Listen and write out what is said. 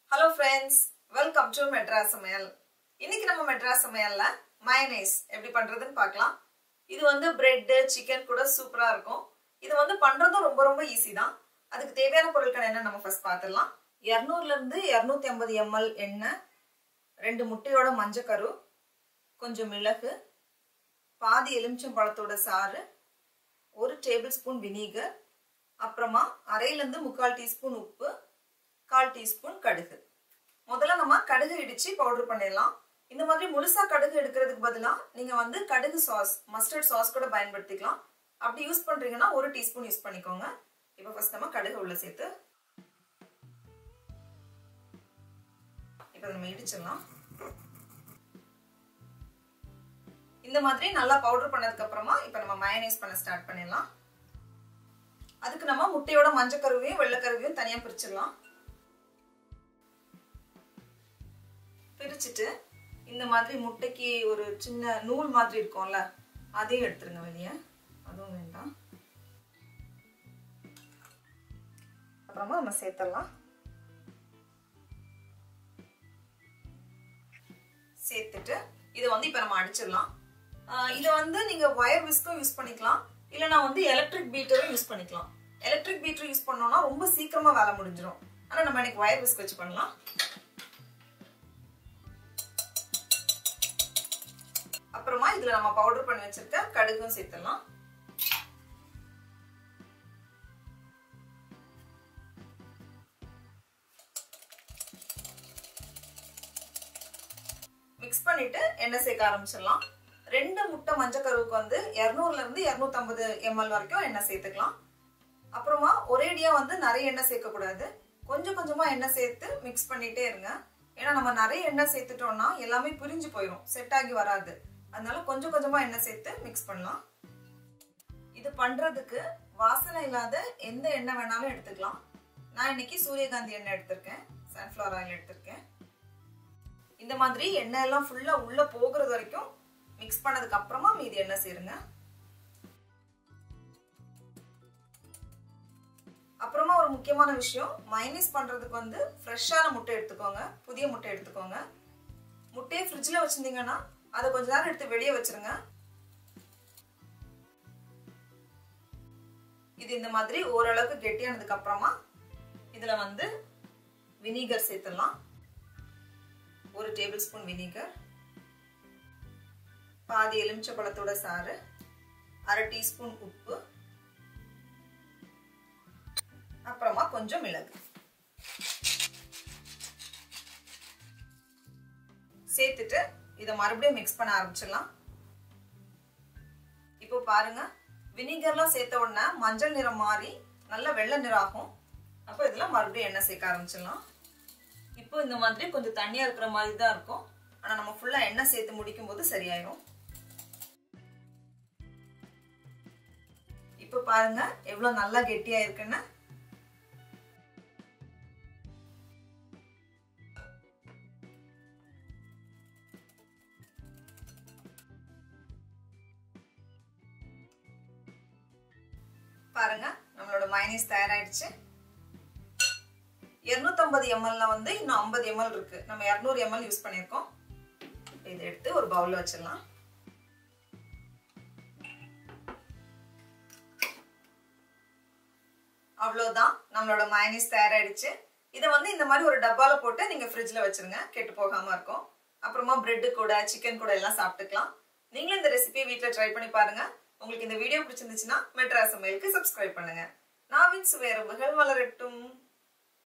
hello friends welcome to Madras சமையல் இன்னைக்கு நம்ம மெட்ராஸ் சமையல்ல மயனைஸ் எப்படி பண்றதுன்னு பார்க்கலாம் இது வந்து பிரெட் சிக்கன் கூட சூப்பரா இருக்கும் இது வந்து பண்றதும் ரொம்ப ரொம்ப ஈஸி தான் அதுக்கு தேவையான பொருட்கள் என்ன நம்ம ஃபர்ஸ்ட் பார்த்துடலாம் இரநூறுல இருந்து இரநூத்தி ஐம்பது எம்எல் எண்ணெய் ரெண்டு முட்டையோட மஞ்சக்கரு கொஞ்சம் மிளகு பாதி எலுமிச்சம் பழத்தோட சாறு ஒரு டேபிள் ஸ்பூன் வினீகர் அப்புறமா அரையிலேருந்து முக்கால் டீஸ்பூன் உப்பு கால் டீஸ்பூன் கடுகு முதல்ல நம்ம கடுகு இடிச்சு பவுடர் பண்ணிடலாம் இந்த மாதிரி முழுசா கடுகு எடுக்கிறதுக்கு பதிலாக நீங்க வந்து கடுகு சாஸ் மஸ்டர்ட் சாஸ் கூட பயன்படுத்திக்கலாம் அப்படி யூஸ் பண்றீங்கன்னா ஒரு டீஸ்பூன் யூஸ் பண்ணிக்கோங்க இப்போ ஃபர்ஸ்ட் நம்ம கடுகு உள்ள சேர்த்து இப்போ நம்ம இடிச்சிடலாம் இந்த மாதிரி நல்லா பவுடர் பண்ணதுக்கு அப்புறமா இப்போ நம்ம மயனைஸ் பண்ண ஸ்டார்ட் பண்ணிடலாம் அதுக்கு நம்ம முட்டையோட மஞ்சக்கருவையும் வெள்ளைக்கருவையும் தனியாக பிரிச்சிடலாம் பிரிச்சுட்டு இந்த மாதிரி முட்டைக்கு ஒரு சின்ன நூல் மாதிரி இருக்கும்ல அதையும் எடுத்துருங்க வெளியே அதுவும் வேண்டாம் அப்புறமா நம்ம சேர்த்துடலாம் சேர்த்துட்டு இதை வந்து இப்போ நம்ம அடிச்சிடலாம் இதை வந்து நீங்கள் ஒயர் விஸ்க்கும் யூஸ் பண்ணிக்கலாம் இல்லைனா வந்து எலக்ட்ரிக் பீட்டரும் யூஸ் பண்ணிக்கலாம் எலக்ட்ரிக் பீட்டர் யூஸ் பண்ணோம்னா ரொம்ப சீக்கிரமாக வேலை முடிஞ்சிடும் ஆனால் நம்ம இன்னைக்கு ஒயர் விஸ்க் வச்சு பண்ணலாம் அப்புறமா இதில் நம்ம பவுடர் பண்ணி வச்சிருக்க கடுகும் சேர்த்துடலாம் மிக்ஸ் பண்ணிட்டு எண்ணெய் சேர்க்க ஆரம்பிச்சிடலாம் ரெண்டு முட்டை மஞ்சள் கருவுக்கு வந்து இரநூறுல இருந்து இரநூத்தம்பது எம்எல் வரைக்கும் எண்ணெய் சேர்த்துக்கலாம் அப்புறமா ஒரேடியா வந்து நிறைய எண்ணெய் சேர்க்கக்கூடாது கொஞ்சம் கொஞ்சமா எண்ணெய் சேர்த்து மிக்ஸ் பண்ணிட்டே இருங்க ஏன்னா நம்ம நிறைய எண்ணெய் சேர்த்துட்டோம்னா எல்லாமே பிரிஞ்சு போயிடும் செட் ஆகி வராது அதனால கொஞ்சம் கொஞ்சமா எண்ணெய் சேர்த்து மிக்ஸ் பண்ணலாம் இது பண்றதுக்கு வாசனை இல்லாத எந்த எண்ணெய் வேணாலும் எடுத்துக்கலாம் நான் இன்னைக்கு சூரியகாந்தி எண்ணெய் எடுத்திருக்கேன் சன்ஃப்ளவர் ஆயில் எடுத்திருக்கேன் இந்த மாதிரி எண்ணெய் எல்லாம் ஃபுல்லா உள்ள போகிறது வரைக்கும் மிக்ஸ் பண்ணதுக்கு அப்புறமா மீதி எண்ணெய் சேருங்க அப்புறமா ஒரு முக்கியமான விஷயம் மைனஸ் பண்றதுக்கு வந்து ஃப்ரெஷ்ஷான முட்டை எடுத்துக்கோங்க புதிய முட்டை எடுத்துக்கோங்க முட்டையை ஃப்ரிட்ஜில் வச்சிருந்தீங்கன்னா அதை கொஞ்ச நேரம் எடுத்து வெளியே வச்சிருங்க இது இந்த மாதிரி ஓரளவுக்கு கெட்டியானதுக்கு அப்புறமா இதுல வந்து வினிகர் சேர்த்துடலாம் ஒரு டேபிள் ஸ்பூன் வினிகர் பாதி எலுமிச்சை பழத்தோட சாறு அரை டீஸ்பூன் உப்பு அப்புறமா கொஞ்சம் மிளகு சேர்த்துட்டு இதை மறுபடியும் மிக்ஸ் பண்ண ஆரம்பிச்சிடலாம் இப்போ பாருங்க வினிகர்லாம் சேர்த்த உடனே மஞ்சள் நிறம் மாறி நல்ல வெள்ளை நிறம் ஆகும் அப்போ இதில் மறுபடியும் எண்ணெய் சேர்க்க ஆரம்பிச்சிடலாம் இப்போ இந்த மாதிரி கொஞ்சம் தண்ணியாக இருக்கிற மாதிரி தான் இருக்கும் ஆனால் நம்ம ஃபுல்லாக எண்ணெய் சேர்த்து முடிக்கும் போது சரியாயிரும் இப்போ பாருங்க எவ்வளோ நல்லா கெட்டியாக இருக்குன்னு பாருங்க நம்மளோட மைனஸ் தயாராயிடுச்சு இருநூத்தம்பது எம்எல்ல வந்து இன்னும் ஐம்பது எம்எல் இருக்கு நம்ம இரநூறு எம்எல் யூஸ் பண்ணியிருக்கோம் இதை எடுத்து ஒரு பவுல்ல வச்சிடலாம் அவ்வளோதான் நம்மளோட மயனிஸ் தயாராயிடுச்சு இதை வந்து இந்த மாதிரி ஒரு டப்பால போட்டு நீங்க ஃப்ரிட்ஜ்ல வச்சிருங்க கெட்டு போகாம இருக்கும் அப்புறமா பிரெட்டு கூட சிக்கன் கூட எல்லாம் சாப்பிட்டுக்கலாம் நீங்களும் இந்த ரெசிபியை வீட்டில் ட்ரை பண்ணி பாருங்க உங்களுக்கு இந்த வீடியோ பிடிச்சிருந்துச்சுன்னா மெட்ராஸ் சமையலுக்கு சப்ஸ்கிரைப் பண்ணுங்க நாவின் சுவையரம்புகள் வளரட்டும்